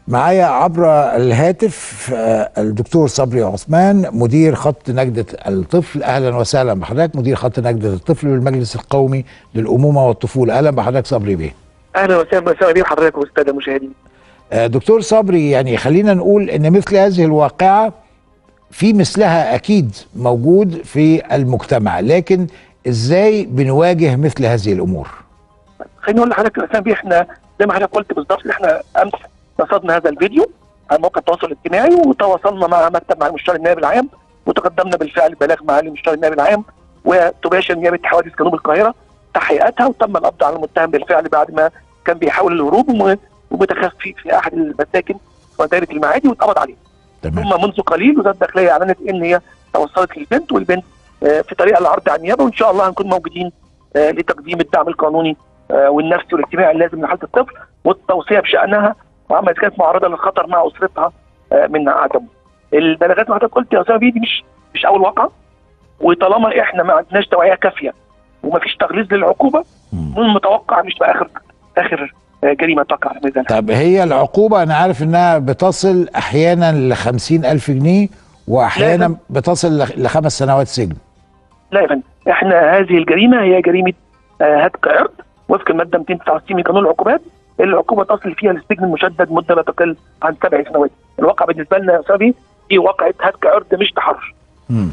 معايا عبر الهاتف آه، الدكتور صبري عثمان مدير خط نجدة الطفل أهلا وسهلا بحضرتك مدير خط نجدة الطفل بالمجلس القومي للأمومة والطفولة أهلا بحضرتك صبري بيه اهلا وسهلا وسهلا بيه حضرتك والساده المشاهدين آه، دكتور صبري يعني خلينا نقول ان مثل هذه الواقعة في مثلها اكيد موجود في المجتمع لكن ازاي بنواجه مثل هذه الامور خليني اقول لحضرتك يا اسامه بيه احنا زي ما حضرتك قلت بالظبط احنا امس رصدنا هذا الفيديو على موقع التواصل الاجتماعي وتواصلنا مع مكتب مع المستشار النائب العام وتقدمنا بالفعل بلاغ مع المستشار النائب العام وتباشر نيابه حوادث جنوب القاهره تحقيقاتها وتم القبض على المتهم بالفعل بعد ما كان بيحاول الهروب وم- ومتخفي في احد المساكن في دائره المعادي واتقبض عليه تمام ثم منذ قليل وزاره الداخليه اعلنت ان هي توصلت للبنت والبنت آه، في طريقه للعرض على النيابه وان شاء الله هنكون موجودين آه، لتقديم الدعم القانوني آه، والنفسي والاجتماعي اللازم لحاله الطفل والتوصيه بشانها وعما إذا كانت معرضه للخطر مع اسرتها آه، من عدمه. البلاغات اللي حضرتك قلت يا اسامه بيه دي مش مش اول واقعه وطالما احنا ما عندناش توعيه كافيه ومفيش تغليظ للعقوبه مم. من المتوقع مش بقى اخر اخر آه، جريمه تقع في ميزان طب هي العقوبة أنا عارف إنها بتصل أحيانا لخمسين ألف جنيه وأحيانا لازم. بتصل لخ- لخمس سنوات سجن لا يا فندم احنا هذه الجريمه هي جريمه آه، هتك عرض وفق الماده 269 من قانون العقوبات العقوبه تصل فيها للسجن المشدد مده لا تقل عن سبع سنوات الواقع بالنسبه لنا يا استاذ دي واقعه هتك عرض مش تحرش مم.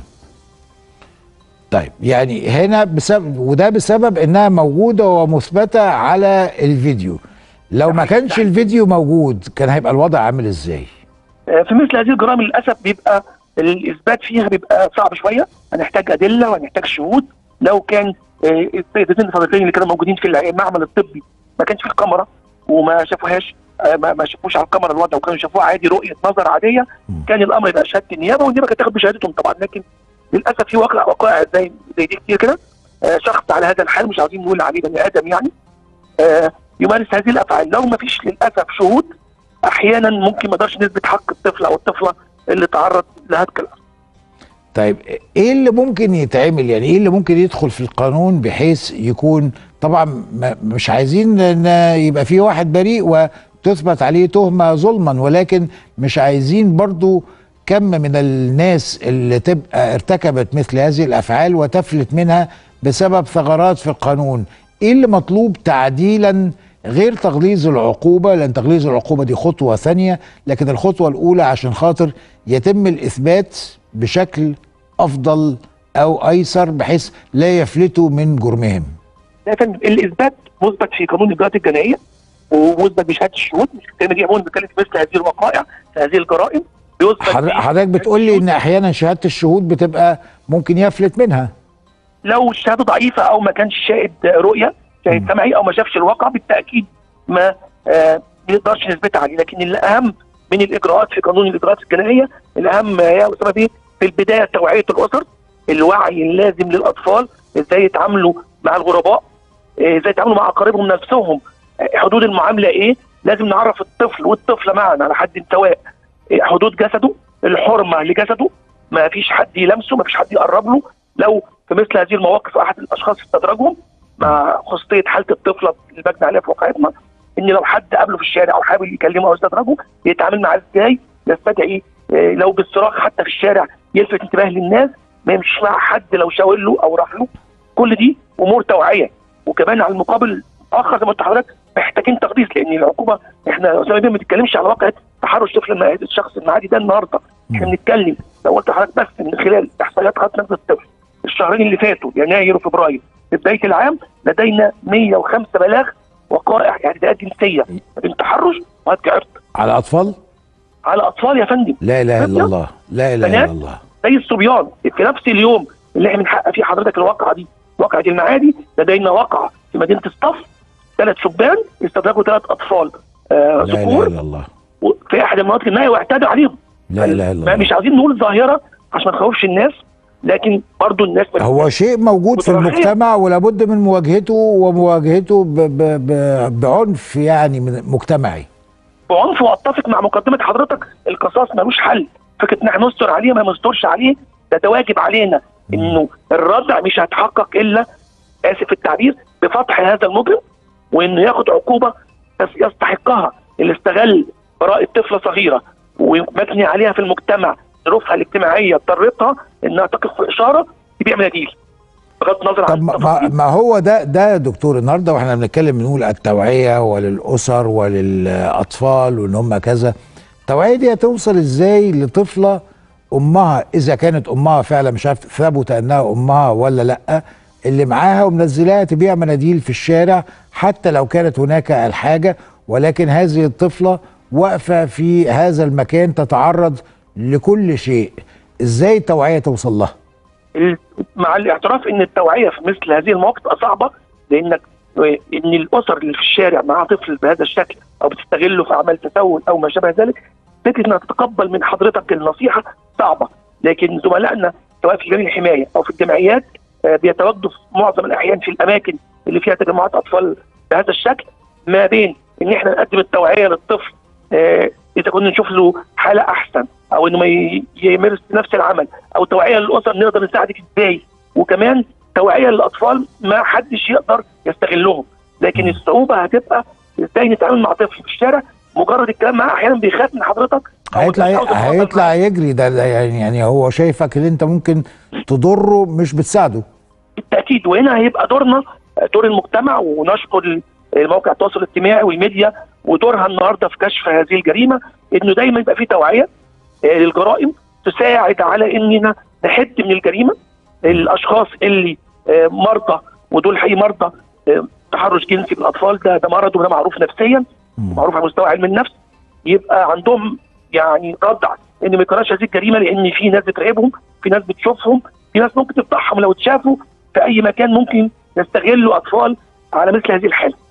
طيب يعني هنا بسبب وده بسبب انها موجوده ومثبته على الفيديو لو ما كانش الفيديو موجود كان هيبقى الوضع عامل ازاي آه، في مثل هذه الجرائم للاسف بيبقى الاثبات فيها بيبقى صعب شويه هنحتاج ادله وهنحتاج شهود لو كان آه، السيدتين الفريقين اللي كانوا موجودين في المعمل الطبي ما كانش في الكاميرا وما شافوهاش آه، ما ما شافوش على الكاميرا الوضع وكانوا شافوها عادي رؤيه نظر عاديه مم. كان الامر يبقى شهاده النيابه والنيابه كانت تاخد بشهادتهم طبعا لكن للاسف في واقع وقائع زي زي دي كتير كده آه، شخص على هذا الحال مش عاوزين نقول عليه بني ادم يعني آه، يمارس هذه الافعال لو ما فيش للاسف شهود احيانا ممكن ما نقدرش نثبت حق الطفل او الطفله اللي تعرض لهتك الأرض. طيب ايه اللي ممكن يتعمل يعني ايه اللي ممكن يدخل في القانون بحيث يكون طبعا ما- مش عايزين ان يبقى في واحد بريء وتثبت عليه تهمه ظلما ولكن مش عايزين برضو كم من الناس اللي تبقى ارتكبت مثل هذه الافعال وتفلت منها بسبب ثغرات في القانون ايه اللي مطلوب تعديلا غير تغليظ العقوبة لأن تغليظ العقوبة دي خطوة ثانية لكن الخطوة الأولى عشان خاطر يتم الإثبات بشكل أفضل أو أيسر بحيث لا يفلتوا من جرمهم لكن الاثبات مثبت في قانون الاجراءات الجنائيه ومثبت بشهاده الشهود مش كلمه دي عموما بتتكلم في مثل هذه الوقائع في هذه الجرائم بيثبت حضر- فيه حضرتك بتقول لي إن أحيانا شهادة الشهود بتبقى ممكن يفلت منها لو الشهاده ضعيفه او ما كانش شاهد رؤيه شاهد مم. سمعي او ما شافش الواقع بالتاكيد ما آه ما نقدرش نثبتها عليه لكن الاهم من الاجراءات في قانون الاجراءات الجنائيه الاهم يا اسامه بيه في البدايه توعيه الاسر الوعي اللازم للاطفال ازاي يتعاملوا مع الغرباء آه، ازاي يتعاملوا مع اقاربهم نفسهم آه، حدود المعامله ايه لازم نعرف الطفل والطفله معا على حد سواء آه، حدود جسده الحرمه لجسده ما فيش حد يلمسه ما فيش حد يقرب له لو في مثل هذه المواقف احد الاشخاص استدرجهم مع خصوصيه حاله الطفله اللي بجنى عليها في واقعتنا ان لو حد قابله في الشارع او حاول يكلمه او استدرجه يتعامل معاه ازاي يستدعي آه، لو بالصراخ حتى في الشارع يلفت انتباه للناس ما يمشيش مع حد لو شاور له او راح له كل دي امور توعيه وكمان على المقابل اخر زي ما قلت لحضرتك محتاجين تقديس لان العقوبه احنا يا اسامه بيه ما بنتكلمش على واقع تحرش طفل المعادي الشخص المعادي ده النهارده احنا بنتكلم لو قلت لحضرتك بس من خلال احصائيات خط نقد الطفل الشهرين اللي فاتوا يناير وفبراير في بدايه العام لدينا 105 بلاغ وقائع اعتداءات جنسيه من تحرش وهتك عرض على أطفال على اطفال يا فندم لا إله إلا فندم؟ الله لا إله إلا بنات؟ الله زي الصبيان في نفس اليوم اللي احنا بنحقق فيه حضرتك الواقعه دي واقعه المعادي لدينا واقعه في مدينه الصف ثلاث شبان استدرجوا ثلاث اطفال آه لا إله ذكور إلا الله في احد المناطق النائيه واعتدوا عليهم لا إله إلا ما الله مش عايزين نقول ظاهره عشان ما نخوفش الناس لكن برضو الناس ما هو شيء موجود في مترخية. المجتمع ولابد من مواجهته ومواجهته ب ب ب بعنف يعني من مجتمعي بعنف واتفق مع مقدمه حضرتك القصاص ملوش حل فكره ان احنا نستر عليه ما نسترش عليه ده ده واجب علينا انه الردع مش هيتحقق الا اسف التعبير بفتح هذا المجرم وانه ياخد عقوبه بس يستحقها اللي استغل براءه طفله صغيره ومبني عليها في المجتمع ظروفها الاجتماعيه اضطرتها انها تقف في اشاره يبيع مناديل بغض النظر طب عن ما, ما- التفاصيل ما هو ده ده يا دكتور النهارده واحنا بنتكلم بنقول التوعيه وللاسر وللاطفال وان هم كذا التوعيه دي هتوصل ازاي لطفله امها اذا كانت امها فعلا مش عارف ثبت انها امها ولا لا اللي معاها ومنزلاها تبيع مناديل في الشارع حتى لو كانت هناك الحاجه ولكن هذه الطفله واقفه في هذا المكان تتعرض لكل شيء ازاي التوعيه توصل لها ال- مع الاعتراف ان التوعيه في مثل هذه المواقف تبقى صعبه لانك ان الاسر اللي في الشارع معاها طفل بهذا الشكل او بتستغله في اعمال تسول او ما شابه ذلك فكره انها تتقبل من حضرتك النصيحه صعبه لكن زملائنا سواء في جميع الحمايه او في الجمعيات آه، بيتواجدوا في معظم الاحيان في الاماكن اللي فيها تجمعات اطفال بهذا الشكل ما بين ان احنا نقدم التوعيه للطفل آه، اذا كنا نشوف له حاله احسن او انه ما ي- يمارس نفس العمل او توعيه للاسر نقدر نساعدك ازاي وكمان توعيه للاطفال ما حدش يقدر يستغلهم لكن الصعوبه هتبقى ازاي نتعامل مع طفل في الشارع مجرد الكلام معاه احيانا بيخاف من حضرتك أو هيطلع مش عاوز يتواصل هيطلع معاه. يجري ده, ده يعني يعني هو شايفك اللي انت ممكن تضره مش بتساعده بالتاكيد وهنا هيبقى دورنا دور المجتمع ونشكر الموقع التواصل الاجتماعي والميديا ودورها النهارده في كشف هذه الجريمه انه دايما يبقى في توعيه آه، للجرائم تساعد على اننا نحد من الجريمه الاشخاص اللي آه، مرضى ودول حقيقي مرضى آه، تحرش جنسي بالاطفال ده ده مرض وده معروف نفسيا معروف على مستوى علم النفس يبقى عندهم يعني ردع ان ما يكررش هذه الجريمه لان في ناس بتراقبهم في ناس بتشوفهم في ناس ممكن تفضحهم لو اتشافوا في اي مكان ممكن يستغلوا اطفال على مثل هذه الحاله